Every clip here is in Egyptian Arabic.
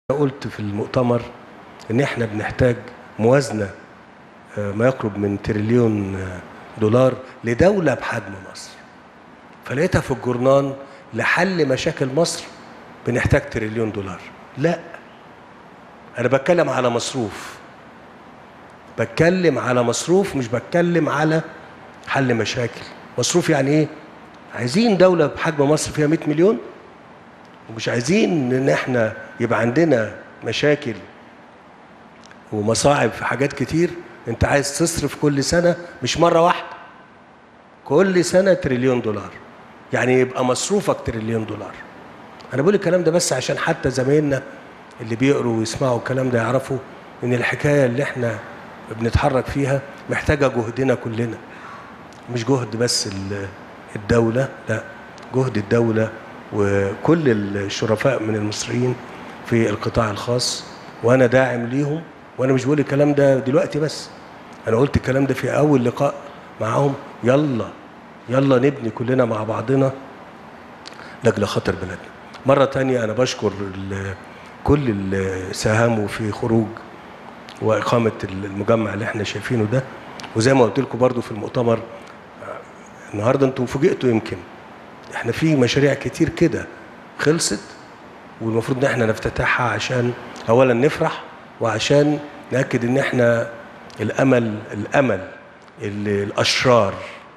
قلت في المؤتمر ان احنا بنحتاج موازنه آه، ما يقرب من تريليون آه، دولار لدوله بحجم مصر فلقيتها في الجورنان لحل مشاكل مصر بنحتاج تريليون دولار لا انا بتكلم على مصروف بتكلم على مصروف مش بتكلم على حل مشاكل مصروف يعني ايه عايزين دولة بحجم مصر فيها 100 مليون ومش عايزين ان احنا يبقى عندنا مشاكل ومصاعب في حاجات كتير انت عايز تصرف كل سنة مش مرة واحدة كل سنة تريليون دولار يعني يبقى مصروفك تريليون دولار انا بقول الكلام ده بس عشان حتى زمايلنا اللي بيقروا ويسمعوا الكلام ده يعرفوا ان الحكاية اللي احنا بنتحرك فيها محتاجة جهدنا كلنا مش جهد بس ال- الدولة لا جهد الدولة وكل الشرفاء من المصريين في القطاع الخاص وانا داعم ليهم وانا مش بقول الكلام ده دلوقتي بس انا قلت الكلام ده في اول لقاء معاهم يلا يلا نبني كلنا مع بعضنا لاجل خاطر بلدنا مرة تانية أنا بشكر ال- كل اللي ساهموا في خروج وإقامة المجمع اللي احنا شايفينه ده وزي ما قلت لكم برضو في المؤتمر آه، النهارده انتوا فوجئتوا يمكن احنا في مشاريع كتير كده خلصت والمفروض ان احنا نفتتحها عشان اولا نفرح وعشان ناكد ان احنا الامل الامل اللي الاشرار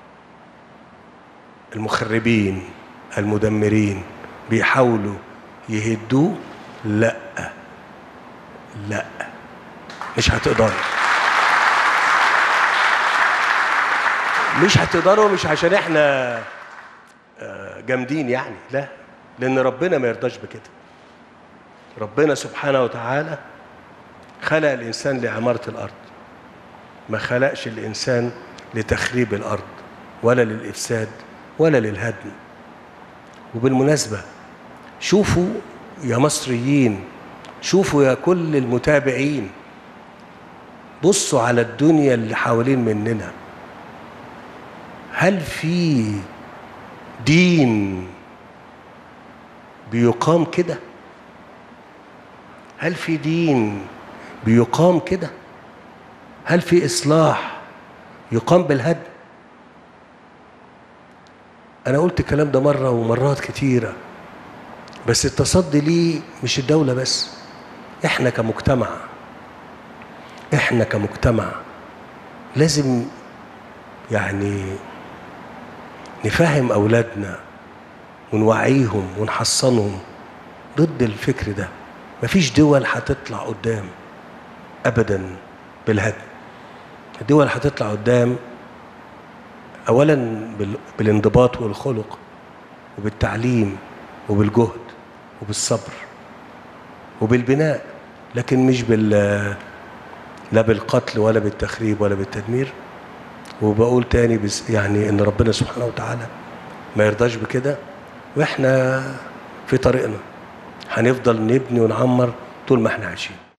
المخربين المدمرين بيحاولوا يهدوه لا لا مش هتقدروا مش هتقدروا مش عشان احنا آه، جامدين يعني لا لان ربنا ما يرضاش بكده ربنا سبحانه وتعالى خلق الانسان لعماره الارض ما خلقش الانسان لتخريب الارض ولا للافساد ولا للهدم وبالمناسبه شوفوا يا مصريين شوفوا يا كل المتابعين بصوا على الدنيا اللي حوالين مننا هل في دين بيقام كده هل في دين بيقام كده هل في اصلاح يقام بالهدم انا قلت الكلام ده مره ومرات كتيره بس التصدي ليه مش الدوله بس احنا كمجتمع احنا كمجتمع لازم يعني نفهم اولادنا ونوعيهم ونحصنهم ضد الفكر ده مفيش دول هتطلع قدام ابدا بالهدم الدول هتطلع قدام اولا بال- بالانضباط والخلق وبالتعليم وبالجهد وبالصبر وبالبناء لكن مش بال لا بالقتل ولا بالتخريب ولا بالتدمير وبقول تاني بس يعني ان ربنا سبحانه وتعالى ما يرضاش بكده واحنا في طريقنا هنفضل نبني ونعمر طول ما احنا عايشين